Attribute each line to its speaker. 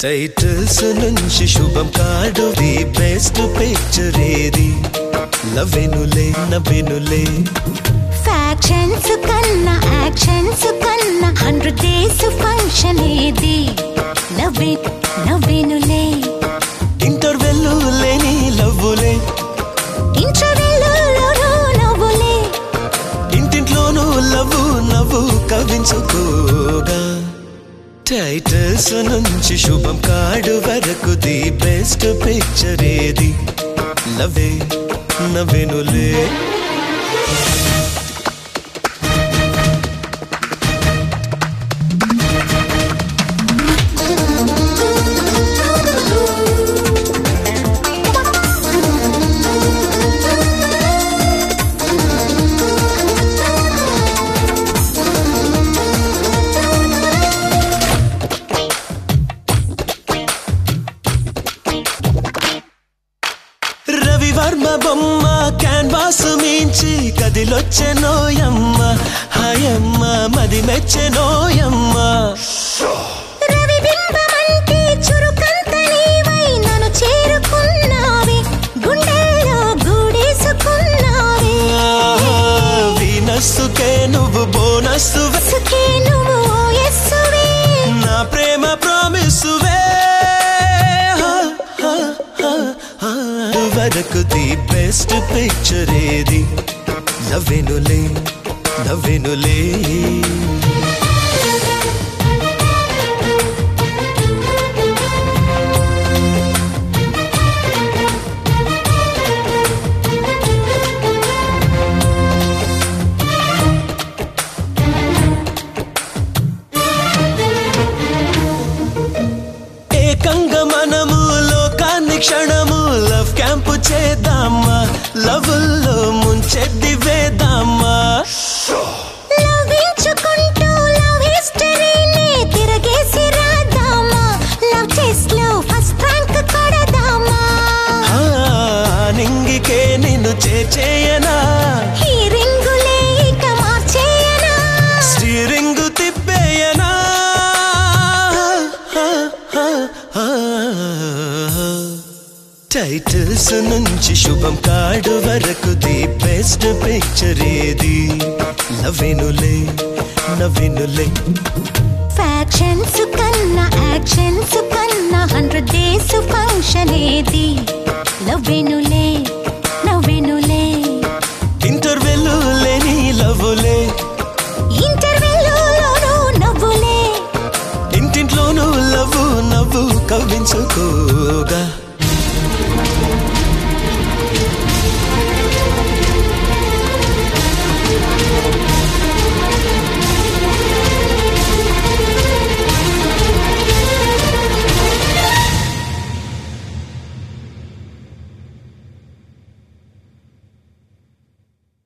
Speaker 1: titles నుంచి శుభం కాడు ది బెస్ట్ పిక్చర్ ఏది లవ్వెనులే నవ్వెనులే
Speaker 2: ఫ్యాక్షన్స్ కన్నా యాక్షన్స్ కన్నా హండ్రెడ్ డేస్ ఫంక్షన్ ఏది నవ్వే నవ్వేనులే
Speaker 1: ఇంటర్వెల్ లేని లవ్వులే
Speaker 2: ఇంటర్వెల్లోనూ నవ్వులే
Speaker 1: ఇంటింట్లోనూ లవ్వు నవ్వు కవించుకోగా టైటిల్స్ నుంచి శుభం కాడు వరకు ది బెస్ట్ పిక్చర్ ఏది లవ్వే నవ్వెనులే రవివర్మ బొమ్మ క్యాన్వాస్ మించి కదిలొచ్చెనోయమ్మ హాయమ్మ మది మెచ్చెనోయమ్మ
Speaker 2: రవిబింబమంటే చురుకంత నీవై నన్ను చేరుకున్నావే గుండెల్లో గూడేసుకున్నావే
Speaker 1: వీనస్సుకే నువ్వు బోనస్సు
Speaker 2: సుఖే నువ్వు ఓయస్సువే
Speaker 1: నా ప్రేమ ప్రామిస్సువే వరకు ది బెస్ట్ పిక్చర్ ఏది నవ్వెనులే నవ్వెనులే ఏకంగా మనము లోకాన్ని క్షణము లవ్ క్యాంపు చేద్దామా లవ్లో ముంచెద్ది వేద్దామా
Speaker 2: లవించుకుంటూ లవ్ హిస్టరీని తిరగేసి రాద్దామా లవ్ టెస్ట్ లో ఫస్ట్ ర్యాంక్ కొడదామా
Speaker 1: ఆ, నింగికే నిన్ను చేచేయనా
Speaker 2: ఈ రింగులే ఇక మార్చేయనా
Speaker 1: స్టీరింగ్ తిప్పేయనా టైటిల్స్ నుంచి శుభం కాడు వరకు ది బెస్ట్ పిక్చర్ ఏది నవ్వెనులే నవ్వెనులే
Speaker 2: ఫ్యాక్షన్స్ కన్నా యాక్షన్స్ కన్నా హండ్రెడ్ డేస్ ఫంక్షన్ ఏది నవ్వెనులే నవ్వెనులే
Speaker 1: ఇంటర్వెల్ లేని లవ్వులే
Speaker 2: ఇంటర్వెల్లోనూ నవ్వులే
Speaker 1: ఇంటింట్లోనూ లవ్వు నవ్వు కవ్వించుకోగా